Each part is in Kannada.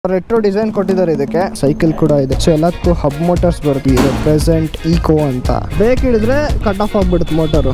ರೆಟ್ರೋ ಡಿಸೈನ್ ಕೊಟ್ಟಿದ್ದಾರೆ ಇದಕ್ಕೆ ಸೈಕಲ್ ಕೂಡ ಇದೆ ಸೊ ಎಲ್ಲದಕ್ಕೂ ಹಬ್ ಮೋಟರ್ಸ್ ಬರುತ್ತೆ ಪ್ರೆಸೆಂಟ್ ಈಕೋ ಅಂತ ಬೇಕಿಡಿದ್ರೆ ಕಟ್ ಆಫ್ ಆಗ್ಬಿಡುತ್ತೆ ಮೋಟರು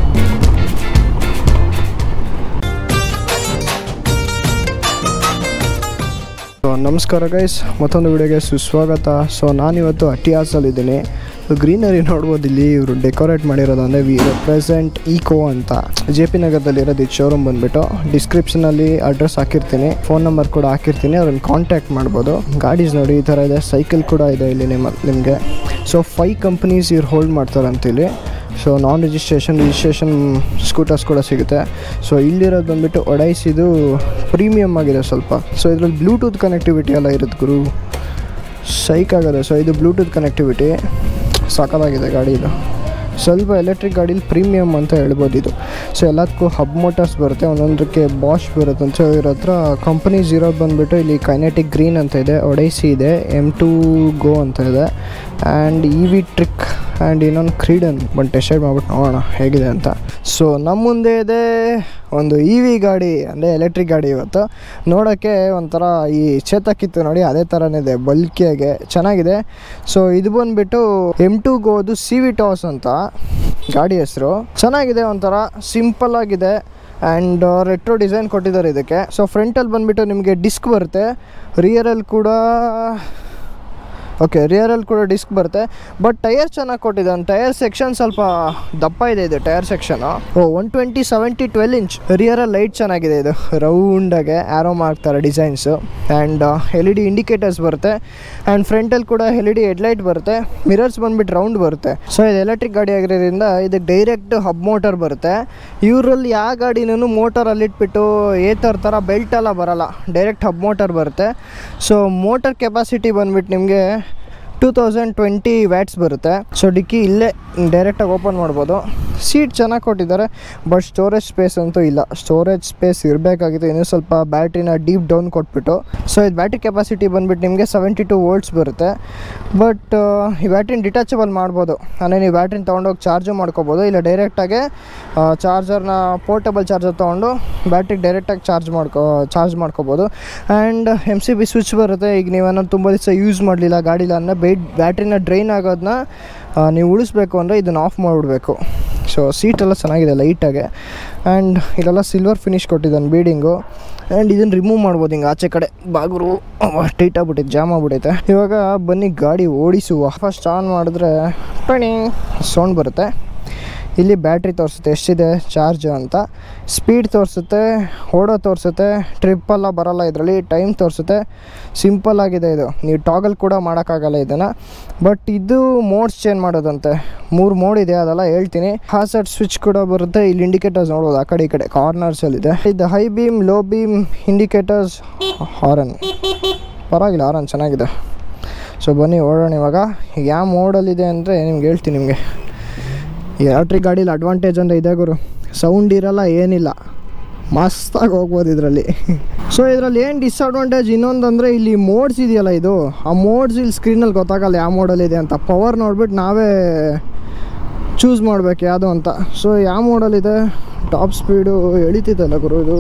ಸೊ ನಮಸ್ಕಾರ ಗೈಸ್ ಮತ್ತೊಂದು ವಿಡಿಯೋಗೆ ಸುಸ್ವಾಗತ ಸೊ ನಾನಿವತ್ತು ಅಟ್ಟಿಯಾಸಲ್ಲಿದ್ದೀನಿ ಗ್ರೀನರಿ ನೋಡ್ಬೋದು ಇಲ್ಲಿ ಇವರು ಡೆಕೋರೇಟ್ ಮಾಡಿರೋದು ಅಂದರೆ ವಿ ರೆಪ್ರೆಸೆಂಟ್ ಈಕೋ ಅಂತ ಜೆ ಪಿ ನಗರದಲ್ಲಿ ಇರೋದು ಇದು ಶೋರೂಮ್ ಬಂದುಬಿಟ್ಟು ಡಿಸ್ಕ್ರಿಪ್ಷನಲ್ಲಿ ಅಡ್ರೆಸ್ ಹಾಕಿರ್ತೀನಿ ಫೋನ್ ನಂಬರ್ ಕೂಡ ಹಾಕಿರ್ತೀನಿ ಅವ್ರನ್ನ ಕಾಂಟ್ಯಾಕ್ಟ್ ಮಾಡ್ಬೋದು ಗಾಡೀಸ್ ನೋಡಿ ಈ ಥರ ಇದೆ ಸೈಕಲ್ ಕೂಡ ಇದೆ ಇಲ್ಲಿ ನಿಮ್ಮ ನಿಮಗೆ ಸೊ ಫೈ ಕಂಪ್ನೀಸ್ ಇವ್ರು ಹೋಲ್ಡ್ ಮಾಡ್ತಾರಂತ ಇಲ್ಲಿ so non registration registration scooters ಕೂಡ ಸಿಗುತ್ತೆ ಸೊ ಇಲ್ಲಿರೋದು ಬಂದುಬಿಟ್ಟು ಒಡೈಸಿದು ಪ್ರೀಮಿಯಮ್ ಆಗಿದೆ ಸ್ವಲ್ಪ ಸೊ ಇದರಲ್ಲಿ ಬ್ಲೂಟೂತ್ ಕನೆಕ್ಟಿವಿಟಿ ಎಲ್ಲ ಇರುತ್ತೆ ಗುರು ಸೈಕ್ ಆಗಿದೆ ಸೊ ಇದು ಬ್ಲೂಟೂತ್ ಕನೆಕ್ಟಿವಿಟಿ ಸಾಕಾಗಿದೆ ಗಾಡಿ ಇದು ಸ್ವಲ್ಪ ಎಲೆಕ್ಟ್ರಿಕ್ ಗಾಡೀಲಿ ಪ್ರೀಮಿಯಮ್ ಅಂತ ಹೇಳ್ಬೋದು ಇದು ಸೊ ಎಲ್ಲದಕ್ಕೂ ಹಬ್ ಮೋಟರ್ಸ್ ಬರುತ್ತೆ ಒಂದೊಂದಕ್ಕೆ ಬಾಷ್ ಬರುತ್ತೆ ಅಂತ ಸೊ ಇವ್ರ ಹತ್ರ ಕಂಪನೀಸ್ ಇರೋದು ಬಂದುಬಿಟ್ಟು ಇಲ್ಲಿ ಕೈನೆಟಿಕ್ ಗ್ರೀನ್ ಅಂತ ಇದೆ ಒಡೈಸಿ ಇದೆ ಎಮ್ ಟು ಗೋ ಅಂತ ಇದೆ and E V trick and ಇನ್ನೊಂದು ಕ್ರೀಡನ್ ಬಂದು ಟೆಸ್ಟ್ ಮಾಡ್ಬಿಟ್ಟು ನೋಡೋಣ ಹೇಗಿದೆ ಅಂತ ಸೊ ನಮ್ಮ ಮುಂದೆ ಇದೆ ಒಂದು ಇ ವಿ ಗಾಡಿ ಅಂದರೆ ಎಲೆಕ್ಟ್ರಿಕ್ ಗಾಡಿ ಇವತ್ತು ನೋಡೋಕ್ಕೆ ಒಂಥರ ಈ ಚೇತಕ್ಕಿತ್ತು ನೋಡಿ ಅದೇ ಥರನೇ ಇದೆ ಬಲ್ಕಿಯಾಗೆ ಚೆನ್ನಾಗಿದೆ ಸೊ ಇದು ಬಂದುಬಿಟ್ಟು ಎಮ್ ಟು ಗೋದು ಸಿ ವಿ ಟಾಸ್ ಅಂತ ಗಾಡಿ ಹೆಸರು ಚೆನ್ನಾಗಿದೆ ಒಂಥರ ಸಿಂಪಲ್ ಆಗಿದೆ ಆ್ಯಂಡ್ ರೆಟ್ರೋ ಡಿಸೈನ್ ಕೊಟ್ಟಿದ್ದಾರೆ ಇದಕ್ಕೆ ಸೊ ಫ್ರಂಟಲ್ಲಿ ಬಂದುಬಿಟ್ಟು ನಿಮಗೆ ಡಿಸ್ಕ್ ಬರುತ್ತೆ ರಿಯರಲ್ಲಿ ಕೂಡ ಓಕೆ ರಿಯರಲ್ಲಿ ಕೂಡ ಡಿಸ್ಕ್ ಬರುತ್ತೆ ಬಟ್ ಟೈರ್ ಚೆನ್ನಾಗಿ ಕೊಟ್ಟಿದ್ದಾನೆ ಟೈರ್ ಸೆಕ್ಷನ್ ಸ್ವಲ್ಪ ದಪ್ಪ ಇದೆ ಇದು tyre section O one twenty seventy twelve inch ರಿಯರಲ್ಲಿ ಲೈಟ್ ಚೆನ್ನಾಗಿದೆ ಇದು ರೌಂಡಾಗೆ ಆ್ಯರೋ ಮಾಡ್ತಾರೆ designs and L E D indicators ಬರುತ್ತೆ ಆ್ಯಂಡ್ ಫ್ರಂಟಲ್ಲಿ ಕೂಡ ಎಲ್ ಇ ಡಿ ಹೆಡ್ಲೈಟ್ ಬರುತ್ತೆ ಮಿರರ್ಸ್ ಬಂದ್ಬಿಟ್ಟು ರೌಂಡ್ ಬರುತ್ತೆ ಸೊ ಇದು ಎಲೆಕ್ಟ್ರಿಕ್ ಗಾಡಿ ಆಗಿರೋದ್ರಿಂದ ಇದು ಡೈರೆಕ್ಟ್ ಹಬ್ ಮೋಟರ್ ಬರುತ್ತೆ ಇವರಲ್ಲಿ ಯಾವ ಗಾಡಿನೂ ಮೋಟರಲ್ಲಿ ಇಟ್ಬಿಟ್ಟು ಏ ಥರ ಥರ ಬೆಲ್ಟ್ ಎಲ್ಲ ಬರಲ್ಲ ಡೈರೆಕ್ಟ್ ಹಬ್ ಮೋಟರ್ ಬರುತ್ತೆ ಸೊ ಮೋಟರ್ ಕೆಪಾಸಿಟಿ ಬಂದ್ಬಿಟ್ಟು ನಿಮಗೆ ಟೂ ತೌಸಂಡ್ ಟ್ವೆಂಟಿ ವ್ಯಾಟ್ಸ್ ಬರುತ್ತೆ ಸೊ ಡಿಕ್ಕಿ ಇಲ್ಲೇ ಡೈರೆಕ್ಟಾಗಿ ಓಪನ್ ಮಾಡ್ಬೋದು ಸೀಟ್ ಚೆನ್ನಾಗಿ ಕೊಟ್ಟಿದ್ದಾರೆ ಬಟ್ ಸ್ಟೋರೇಜ್ ಸ್ಪೇಸ್ ಅಂತೂ ಇಲ್ಲ ಸ್ಟೋರೇಜ್ ಸ್ಪೇಸ್ ಇರಬೇಕಾಗಿತ್ತು ಇನ್ನೂ ಸ್ವಲ್ಪ ಬ್ಯಾಟ್ರಿನ ಡೀಪ್ ಡೌನ್ ಕೊಟ್ಬಿಟ್ಟು ಸೊ ಇದು ಬ್ಯಾಟ್ರಿ ಕೆಪಾಸಿಟಿ ಬಂದುಬಿಟ್ಟು ನಿಮಗೆ ಸೆವೆಂಟಿ ಟು ವೋಲ್ಟ್ಸ್ ಬರುತ್ತೆ ಬಟ್ ಈ ಬ್ಯಾಟ್ರಿನ ಡಿಟ್ಯಾಚಬಲ್ ಮಾಡ್ಬೋದು ಅಂದರೆ ನೀವು ಬ್ಯಾಟ್ರಿನ ತೊಗೊಂಡೋಗಿ ಚಾರ್ಜು ಮಾಡ್ಕೋಬೋದು ಇಲ್ಲ ಡೈರೆಕ್ಟಾಗೆ ಚಾರ್ಜರ್ನ ಪೋರ್ಟಬಲ್ ಚಾರ್ಜರ್ ತೊಗೊಂಡು ಬ್ಯಾಟ್ರಿಗೆ ಡೈರೆಕ್ಟಾಗಿ ಚಾರ್ಜ್ ಮಾಡ್ಕೋ ಚಾರ್ಜ್ ಮಾಡ್ಕೋಬೋದು and M C B switch ಬರುತ್ತೆ ಈಗ ನೀವೇನೋ ತುಂಬ ದಿವಸ ಯೂಸ್ ಮಾಡಲಿಲ್ಲ ಗಾಡಿಲ ಅಂದರೆ ಬೈ ಬ್ಯಾಟ್ರಿನ ಡ್ರೈನ್ ಆಗೋದನ್ನ ನೀವು ಉಳಿಸ್ಬೇಕು ಅಂದರೆ ಇದನ್ನು ಆಫ್ ಮಾಡಿಬಿಡ್ಬೇಕು ಸೊ ಸೀಟೆಲ್ಲ ಚೆನ್ನಾಗಿದೆ ಲೈಟಾಗೆ ಆ್ಯಂಡ್ ಇಲ್ಲೆಲ್ಲ ಸಿಲ್ವರ್ ಫಿನಿಶ್ ಕೊಟ್ಟಿದ್ದಾನೆ ಬೀಡಿಂಗು ಆ್ಯಂಡ್ ಇದನ್ನು ರಿಮೂವ್ ಮಾಡ್ಬೋದು ಹಿಂಗೆ ಆಚೆ ಕಡೆ ಬಾಗಿರು ಟೈಟ್ ಆಗ್ಬಿಟ್ಟೈತೆ ಜಾಮ್ ಆಗ್ಬಿಟ್ಟೈತೆ ಇವಾಗ ಬನ್ನಿ ಗಾಡಿ ಓಡಿಸುವ ಫಸ್ಟ್ ಆನ್ ಮಾಡಿದ್ರೆ ಪಣಿ ಸೌಂಡ್ ಬರುತ್ತೆ ಇಲ್ಲಿ ಬ್ಯಾಟ್ರಿ ತೋರಿಸುತ್ತೆ ಎಷ್ಟಿದೆ ಚಾರ್ಜ್ ಅಂತ ಸ್ಪೀಡ್ ತೋರಿಸುತ್ತೆ ಓಡೋ ತೋರಿಸುತ್ತೆ ಟ್ರಿಪ್ಪೆಲ್ಲ ಬರೋಲ್ಲ ಇದರಲ್ಲಿ ಟೈಮ್ ತೋರಿಸುತ್ತೆ ಸಿಂಪಲ್ ಆಗಿದೆ ಇದು ನೀವು ಟಾಗಲ್ ಕೂಡ ಮಾಡೋಕ್ಕಾಗಲ್ಲ ಇದನ್ನು ಬಟ್ ಇದು ಮೋಡ್ಸ್ ಚೇಂಜ್ ಮಾಡೋದಂತೆ ಮೂರು ಮೋಡ್ ಇದೆ ಅದೆಲ್ಲ ಹೇಳ್ತೀನಿ ಹಾಸಟ್ ಸ್ವಿಚ್ ಕೂಡ ಬರುತ್ತೆ ಇಲ್ಲಿ ಇಂಡಿಕೇಟರ್ಸ್ ನೋಡ್ಬೋದು ಆ ಕಡೆ ಈ ಕಡೆ ಕಾರ್ನರ್ಸಲ್ಲಿದೆ ಇದು high beam low beam indicators horn ಪರವಾಗಿಲ್ಲ ಹಾರನ್ ಚೆನ್ನಾಗಿದೆ ಸೊ ಬನ್ನಿ ಓಡೋಣ ಇವಾಗ ಯಾವ ಮೋಡಲ್ಲಿದೆ ಅಂದರೆ ನಿಮ್ಗೆ ಹೇಳ್ತೀನಿ ನಿಮಗೆ ಎಲೆಕ್ಟ್ರಿಕ್ ಗಾಡೀಲಿ ಅಡ್ವಾಂಟೇಜ್ ಅಂದರೆ ಇದೆ ಗುರು ಸೌಂಡ್ ಇರಲ್ಲ ಏನಿಲ್ಲ ಮಸ್ತಾಗಿ ಹೋಗ್ಬೋದು ಇದರಲ್ಲಿ ಸೊ ಇದರಲ್ಲಿ ಏನು ಡಿಸ್ಅಡ್ವಾಂಟೇಜ್ ಇನ್ನೊಂದು ಅಂದರೆ ಇಲ್ಲಿ ಮೋಡ್ಸ್ ಇದೆಯಲ್ಲ ಇದು ಆ ಮೋಡ್ಸ್ ಇಲ್ಲಿ ಸ್ಕ್ರೀನಲ್ಲಿ ಗೊತ್ತಾಗಲ್ಲ ಯಾವ ಮೋಡಲ್ಲಿದೆ ಅಂತ ಪವರ್ ನೋಡ್ಬಿಟ್ಟು ನಾವೇ ಚೂಸ್ ಮಾಡ್ಬೇಕು ಯಾವುದು ಅಂತ ಸೊ ಯಾವ ಮೋಡಲ್ಲಿದೆ ಟಾಪ್ ಸ್ಪೀಡು ಎಳಿತಿದ್ದಲ್ಲ ಗುರು ಇದು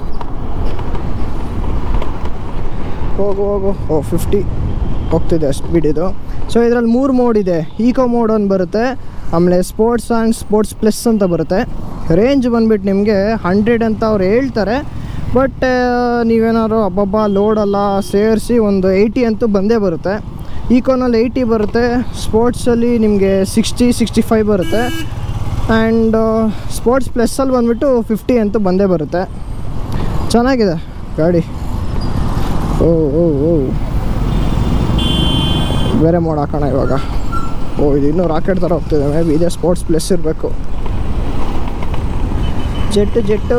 ಹೋಗು ಹೋಗು ಓ ಫಿಫ್ಟಿ ಹೋಗ್ತಿದೆ ಸ್ಪೀಡ್ ಇದು ಸೊ ಇದರಲ್ಲಿ ಮೂರು ಮೋಡ್ ಇದೆ ಈಕೋ ಮೋಡ್ ಒಂದು ಬರುತ್ತೆ ಆಮೇಲೆ ಸ್ಪೋರ್ಟ್ಸ್ ಆ್ಯಂಡ್ ಸ್ಪೋರ್ಟ್ಸ್ ಪ್ಲಸ್ ಅಂತ ಬರುತ್ತೆ ರೇಂಜ್ ಬಂದ್ಬಿಟ್ಟು ನಿಮಗೆ ಹಂಡ್ರೆಡ್ ಅಂತ ಅವ್ರು ಹೇಳ್ತಾರೆ ಬಟ್ ನೀವೇನಾದ್ರು ಅಬ್ಬಬ್ಬ ಲೋಡೆಲ್ಲ ಸೇರಿಸಿ ಒಂದು ಏಯ್ಟಿ ಅಂತೂ ಬಂದೇ ಬರುತ್ತೆ ಈಕೋನಲ್ಲಿ ಏಯ್ಟಿ ಬರುತ್ತೆ ಸ್ಪೋರ್ಟ್ಸಲ್ಲಿ ನಿಮಗೆ ಸಿಕ್ಸ್ಟಿ ಸಿಕ್ಸ್ಟಿ ಫೈವ್ ಬರುತ್ತೆ ಆ್ಯಂಡ್ ಸ್ಪೋರ್ಟ್ಸ್ ಪ್ಲಸ್ಸಲ್ಲಿ ಬಂದುಬಿಟ್ಟು ಫಿಫ್ಟಿ ಅಂತೂ ಬಂದೇ ಬರುತ್ತೆ ಚೆನ್ನಾಗಿದೆ ಗಾಡಿ ಓ ಓ ಓ ಬೇರೆ ಮೋಡ್ ಹಾಕೋಣ ಇವಾಗ ಓ ಇದು ಇನ್ನೂ ರಾಕೆಟ್ ಥರ ಹೋಗ್ತಿದೆ ಮೇ ಬಿ ಇದೆ ಸ್ಪೋರ್ಟ್ಸ್ ಪ್ಲಸ್ ಇರಬೇಕು ಜೆಟ್ಟು ಜೆಟ್ಟು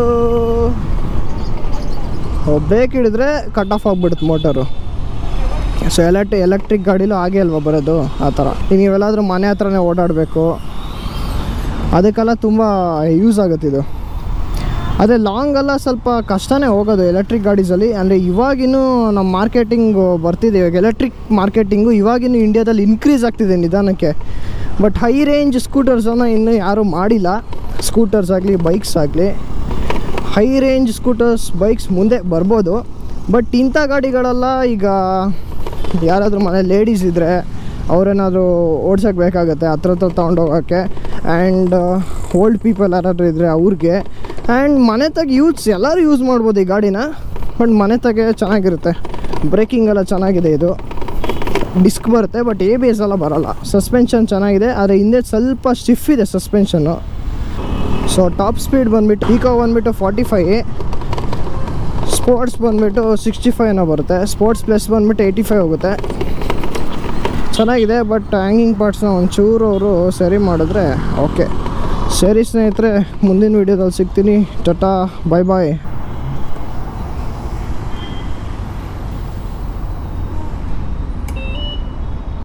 ಓ ಬ್ರೇಕ್ ಹಿಡಿದ್ರೆ ಕಟ್ ಆಫ್ ಆಗಿಬಿಡುತ್ತೆ ಮೋಟರು ಸೊ ಎಲೆಕ್ಟ್ರಿ ಎಲೆಕ್ಟ್ರಿಕ್ ಗಾಡಿಲೂ ಹಾಗೆ ಅಲ್ವಾ ಬರೋದು ಆ ಥರ ಈಗ ನೀವೆಲ್ಲಾದರೂ ಮನೆ ಹತ್ರನೇ ಓಡಾಡಬೇಕು ಅದಕ್ಕೆಲ್ಲ ತುಂಬ ಯೂಸ್ ಆಗುತ್ತೆ ಇದು ಅದೇ ಲಾಂಗೆಲ್ಲ ಸ್ವಲ್ಪ ಕಷ್ಟನೇ ಹೋಗೋದು ಎಲೆಕ್ಟ್ರಿಕ್ ಗಾಡೀಸಲ್ಲಿ ಅಂದರೆ ಇವಾಗಿನ್ನೂ ನಮ್ಮ ಮಾರ್ಕೆಟಿಂಗು ಬರ್ತಿದೆ ಇವಾಗ ಎಲೆಕ್ಟ್ರಿಕ್ ಮಾರ್ಕೆಟಿಂಗು ಇವಾಗಿನ್ನೂ ಇಂಡಿಯಾದಲ್ಲಿ ಇನ್ಕ್ರೀಸ್ ಆಗ್ತಿದೆ ನಿಧಾನಕ್ಕೆ ಬಟ್ ಹೈ ರೇಂಜ್ ಸ್ಕೂಟರ್ಸನ್ನು ಇನ್ನೂ ಯಾರೂ ಮಾಡಿಲ್ಲ ಸ್ಕೂಟರ್ಸ್ ಆಗಲಿ ಬೈಕ್ಸ್ ಆಗಲಿ ಹೈ ರೇಂಜ್ ಸ್ಕೂಟರ್ಸ್ ಬೈಕ್ಸ್ ಮುಂದೆ ಬರ್ಬೋದು ಬಟ್ ಇಂಥ ಗಾಡಿಗಳೆಲ್ಲ ಈಗ ಯಾರಾದರೂ ಮನೆ ಲೇಡೀಸ್ ಇದ್ದರೆ ಅವರೇನಾದರೂ ಓಡ್ಸೋಕ್ಕೆ ಬೇಕಾಗುತ್ತೆ ಹತ್ರ ಹತ್ರ ತೊಗೊಂಡೋಗೋಕ್ಕೆ ಆ್ಯಂಡ್ ಓಲ್ಡ್ ಪೀಪಲ್ ಯಾರಾದರೂ ಇದ್ದರೆ ಅವ್ರಿಗೆ ಆ್ಯಂಡ್ ಮನೆ ತಗ ಯೂಸ್ ಎಲ್ಲರೂ ಯೂಸ್ ಮಾಡ್ಬೋದು ಈ ಗಾಡಿನ ಬಟ್ ಮನೆ ತಗೆ ಚೆನ್ನಾಗಿರುತ್ತೆ ಬ್ರೇಕಿಂಗ್ ಎಲ್ಲ ಚೆನ್ನಾಗಿದೆ ಇದು ಡಿಸ್ಕ್ ಬರುತ್ತೆ ಬಟ್ ಎ ಬಿ ಎಸ್ ಎಲ್ಲ ಬರೋಲ್ಲ ಸಸ್ಪೆನ್ಷನ್ ಚೆನ್ನಾಗಿದೆ ಆದರೆ ಹಿಂದೆ ಸ್ವಲ್ಪ ಸ್ಟಿಫ್ ಇದೆ ಸಸ್ಪೆನ್ಷನ್ನು ಸೊ ಟಾಪ್ ಸ್ಪೀಡ್ ಬಂದುಬಿಟ್ಟು ಈಕೋ ಬಂದುಬಿಟ್ಟು ಫಾರ್ಟಿ ಫೈ ಸ್ಪೋರ್ಟ್ಸ್ ಬಂದುಬಿಟ್ಟು ಸಿಕ್ಸ್ಟಿ ಫೈವ್ನ ಬರುತ್ತೆ ಸ್ಪೋರ್ಟ್ಸ್ ಪ್ಲಸ್ ಬಂದುಬಿಟ್ಟು ಏಯ್ಟಿ ಫೈವ್ ಹೋಗುತ್ತೆ ಚೆನ್ನಾಗಿದೆ ಬಟ್ ಹ್ಯಾಂಗಿಂಗ್ ಪಾರ್ಟ್ಸ್ನ ಒಂಚೂರು ಅವರು ಸರಿ ಮಾಡಿದ್ರೆ ಓಕೆ ಸರಿ ಸ್ನೇಹಿತರೆ ಮುಂದಿನ ವೀಡಿಯೋದಲ್ಲಿ ಸಿಗ್ತೀನಿ ಟಾಟಾ ಬಾಯ್ ಬಾಯ್